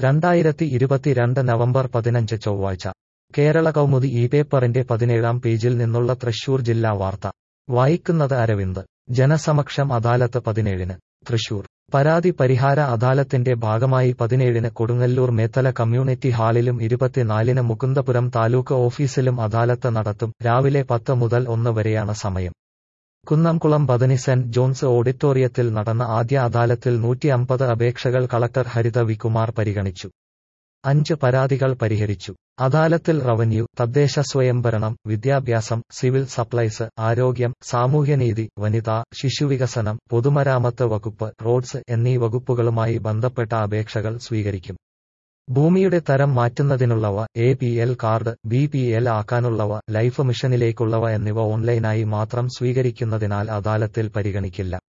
രണ്ടായിരത്തി ഇരുപത്തിരണ്ട് നവംബർ പതിനഞ്ച് ചൊവ്വാഴ്ച കേരള കൗമുദി ഈ പേപ്പറിന്റെ പതിനേഴാം പേജിൽ നിന്നുള്ള തൃശൂർ ജില്ലാ വാർത്ത വായിക്കുന്നത് അരവിന്ദ് ജനസമക്ഷം അദാലത്ത് പതിനേഴിന് തൃശൂർ പരാതി പരിഹാര അദാലത്തിന്റെ ഭാഗമായി പതിനേഴിന് കൊടുങ്ങല്ലൂർ മേത്തല കമ്മ്യൂണിറ്റി ഹാളിലും ഇരുപത്തിനാലിന് മുകുന്ദപുരം താലൂക്ക് ഓഫീസിലും അദാലത്ത് നടത്തും രാവിലെ പത്ത് മുതൽ ഒന്ന് വരെയാണ് സമയം കുന്നംകുളം ബദനി സെന്റ് ജോൺസ് ഓഡിറ്റോറിയത്തിൽ നടന്ന ആദ്യ അദാലത്തിൽ നൂറ്റി അമ്പത് അപേക്ഷകൾ കളക്ടർ ഹരിത വികുമാർ പരിഗണിച്ചു അഞ്ച് പരാതികൾ പരിഹരിച്ചു അദാലത്തിൽ റവന്യൂ തദ്ദേശ സ്വയംഭരണം വിദ്യാഭ്യാസം സിവിൽ സപ്ലൈസ് ആരോഗ്യം സാമൂഹ്യനീതി വനിതാ ശിശുവികസനം പൊതുമരാമത്ത് വകുപ്പ് റോഡ്സ് എന്നീ വകുപ്പുകളുമായി ബന്ധപ്പെട്ട അപേക്ഷകൾ സ്വീകരിക്കും ഭൂമിയുടെ തരം മാറ്റുന്നതിനുള്ളവ A P L card B P L ആക്കാനുള്ളവ ലൈഫ് മിഷനിലേക്കുള്ളവ എന്നിവ ഓൺലൈനായി മാത്രം സ്വീകരിക്കുന്നതിനാൽ അദാലത്തിൽ പരിഗണിക്കില്ല